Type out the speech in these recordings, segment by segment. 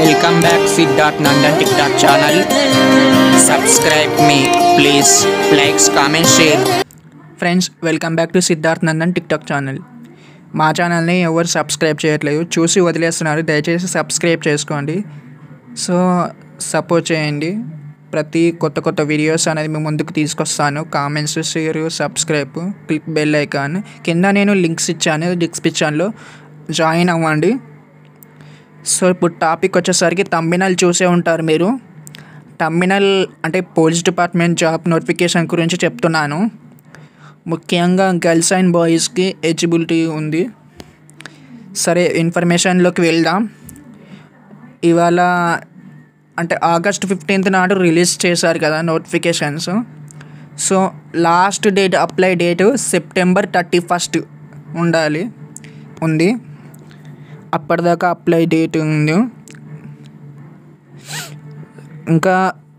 Welcome back Siddharth Nandan TikTok channel. Subscribe me, please. Likes, comment, share. Friends welcome back to Siddharth Nandan TikTok channel మా ఛానల్ని ఎవరు subscribe చేయట్లేదు చూసి వదిలేస్తున్నారు దయచేసి సబ్స్క్రైబ్ చేసుకోండి సో సపోర్ట్ చేయండి ప్రతి కొత్త కొత్త వీడియోస్ అనేది మేము ముందుకు తీసుకొస్తాను comments share subscribe click bell icon కింద నేను లింక్స్ ఇచ్చాను డిస్క్రిప్షన్లో జాయిన్ అవ్వండి సో ఇప్పుడు టాపిక్ వచ్చేసరికి తమ్మినల్ చూసే ఉంటారు మీరు టర్మినల్ అంటే పోలీస్ డిపార్ట్మెంట్ జాబ్ నోటిఫికేషన్ గురించి చెప్తున్నాను ముఖ్యంగా గర్ల్స్ అండ్ బాయ్స్కి ఎలిజిబిలిటీ ఉంది సరే ఇన్ఫర్మేషన్లోకి వెళ్దాం ఇవాళ అంటే ఆగస్ట్ ఫిఫ్టీన్త్ నాడు రిలీజ్ చేశారు కదా notifications so last date apply date September thirty first ఉండాలి ఉంది అప్పటిదాకా అప్లై డేట్ ఉంది ఇంకా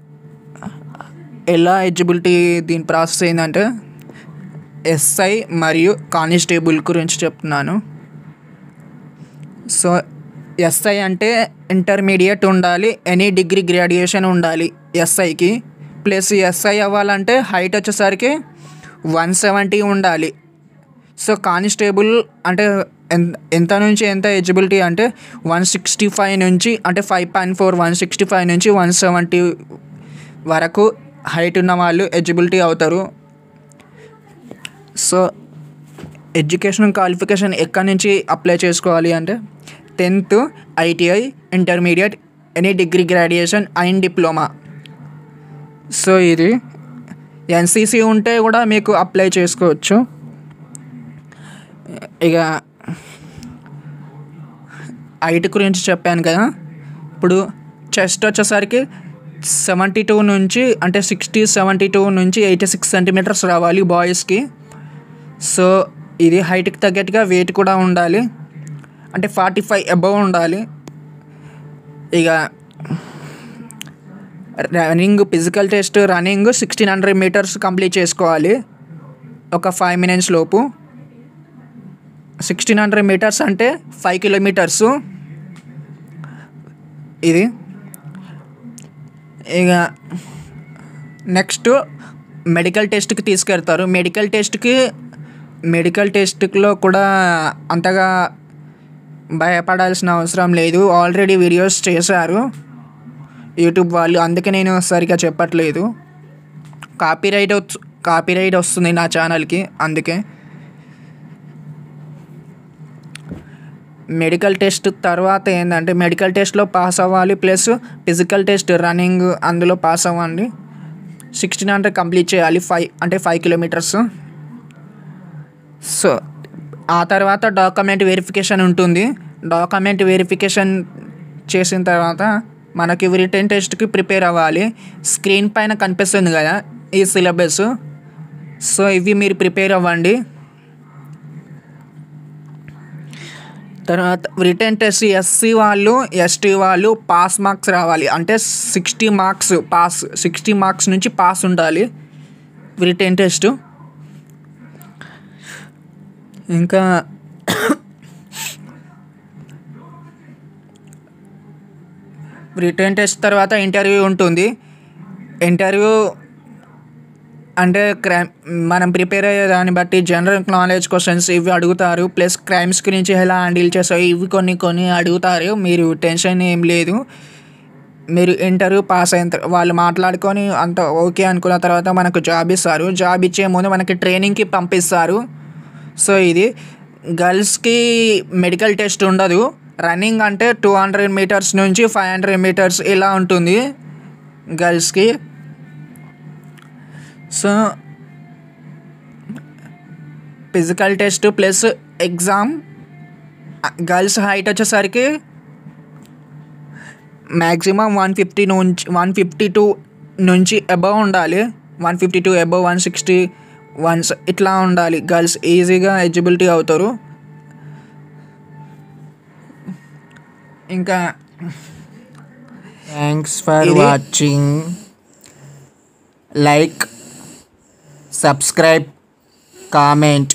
ఎలా ఎలిజిబిలిటీ దీని ప్రాసెస్ ఏంటంటే ఎస్ఐ మరియు కానిస్టేబుల్ గురించి చెప్తున్నాను సో ఎస్ఐ అంటే ఇంటర్మీడియట్ ఉండాలి ఎనీ డిగ్రీ గ్రాడ్యుయేషన్ ఉండాలి ఎస్ఐకి ప్లస్ ఎస్ఐ అవ్వాలంటే హైట్ వచ్చేసరికి వన్ సెవెంటీ ఉండాలి సో కానిస్టేబుల్ అంటే ఎంత ఎంత నుంచి ఎంత ఎలిజిబిలిటీ అంటే వన్ సిక్స్టీ ఫైవ్ నుంచి అంటే five point four one sixty five నుంచి వన్ సెవెంటీ వరకు హైట్ ఉన్న వాళ్ళు ఎలిజిబిలిటీ అవుతారు సో ఎడ్యుకేషన్ క్వాలిఫికేషన్ ఎక్కడి నుంచి అప్లై చేసుకోవాలి అంటే tenth ITI intermediate any degree graduation and diploma so ఇది ఎన్సీసీ ఉంటే కూడా మీకు అప్లై చేసుకోవచ్చు ఇక హైట్ గురించి చెప్పాను కదా ఇప్పుడు చెస్ట్ వచ్చేసరికి సెవెంటీ టూ నుంచి అంటే సిక్స్టీ సెవెంటీ టూ నుంచి ఎయిటీ సిక్స్ సెంటీమీటర్స్ రావాలి బాయ్స్కి సో ఇది హైట్కి తగ్గట్టుగా వెయిట్ కూడా ఉండాలి అంటే ఫార్టీ ఫైవ్ అబవ్ ఉండాలి ఇక running physical test running sixteen hundred metres complete చేసుకోవాలి ఒక ఫైవ్ మినిట్స్ లోపు సిక్స్టీన్ హండ్రెడ్ మీటర్స్ అంటే ఫైవ్ కిలోమీటర్స్ ఇది ఇక నెక్స్ట్ మెడికల్ టెస్ట్కి తీసుకెళ్తారు మెడికల్ టెస్ట్కి మెడికల్ టెస్ట్లో కూడా అంతగా భయపడాల్సిన అవసరం లేదు ఆల్రెడీ వీడియోస్ చేశారు యూట్యూబ్ వాళ్ళు అందుకే నేను సరిగా చెప్పట్లేదు కాపీరైట్ కాపీరైట్ వస్తుంది నా ఛానల్కి అందుకే మెడికల్ టెస్ట్ తర్వాత ఏంటంటే మెడికల్ టెస్ట్లో పాస్ అవ్వాలి ప్లస్ ఫిజికల్ టెస్ట్ రన్నింగ్ అందులో పాస్ అవ్వండి సిక్స్టీన్ హండ్రెడ్ కంప్లీట్ చేయాలి ఫైవ్ అంటే ఫైవ్ కిలోమీటర్స్ సో ఆ తర్వాత డాక్యుమెంట్ వెరిఫికేషన్ ఉంటుంది డాక్యుమెంట్ వెరిఫికేషన్ చేసిన తర్వాత మనకి రిటర్న్ టెస్ట్కి ప్రిపేర్ అవ్వాలి స్క్రీన్ పైన కనిపిస్తుంది కదా ఈ సిలబస్ సో ఇవి మీరు ప్రిపేర్ అవ్వండి తర్వాత రిటర్న్ టెస్ట్ ఎస్సీ వాళ్ళు ఎస్టీ వాళ్ళు పాస్ మార్క్స్ రావాలి అంటే sixty marks pass sixty marks నుంచి పాస్ ఉండాలి రిటర్న్ టెస్ట్ ఇంకా రిటర్న్ టెస్ట్ తర్వాత ఇంటర్వ్యూ ఉంటుంది ఇంటర్వ్యూ అంటే క్రైమ్ మనం ప్రిపేర్ అయ్యే దాన్ని బట్టి జనరల్ నాలెడ్జ్ క్వశ్చన్స్ ఇవి అడుగుతారు ప్లస్ క్రైమ్స్ గురించి ఎలా హ్యాండిల్ చేస్తావు ఇవి కొన్ని కొన్ని అడుగుతారు మీరు టెన్షన్ ఏం లేదు మీరు ఇంటర్వ్యూ పాస్ అయిన తర్వాత వాళ్ళు మాట్లాడుకొని అంత ఓకే అనుకున్న తర్వాత మనకు జాబ్ ఇస్తారు జాబ్ ఇచ్చే ముందు మనకి ట్రైనింగ్కి పంపిస్తారు సో ఇది గర్ల్స్కి మెడికల్ టెస్ట్ ఉండదు రన్నింగ్ అంటే టూ హండ్రెడ్ మీటర్స్ నుంచి ఫైవ్ హండ్రెడ్ మీటర్స్ ఇలా ఉంటుంది గర్ల్స్కి so physical test plus exam girls height వచ్చేసరికి మ్యాక్సిమం వన్ ఫిఫ్టీ నుంచి వన్ ఫిఫ్టీ టూ నుంచి అబవ్ ఉండాలి one fifty two above one sixty once ఇట్లా ఉండాలి గర్ల్స్ ఈజీగా ఎలిజిబిలిటీ అవుతారు ఇంకా Thanks for ఇది- watching. Like, subscribe, comment.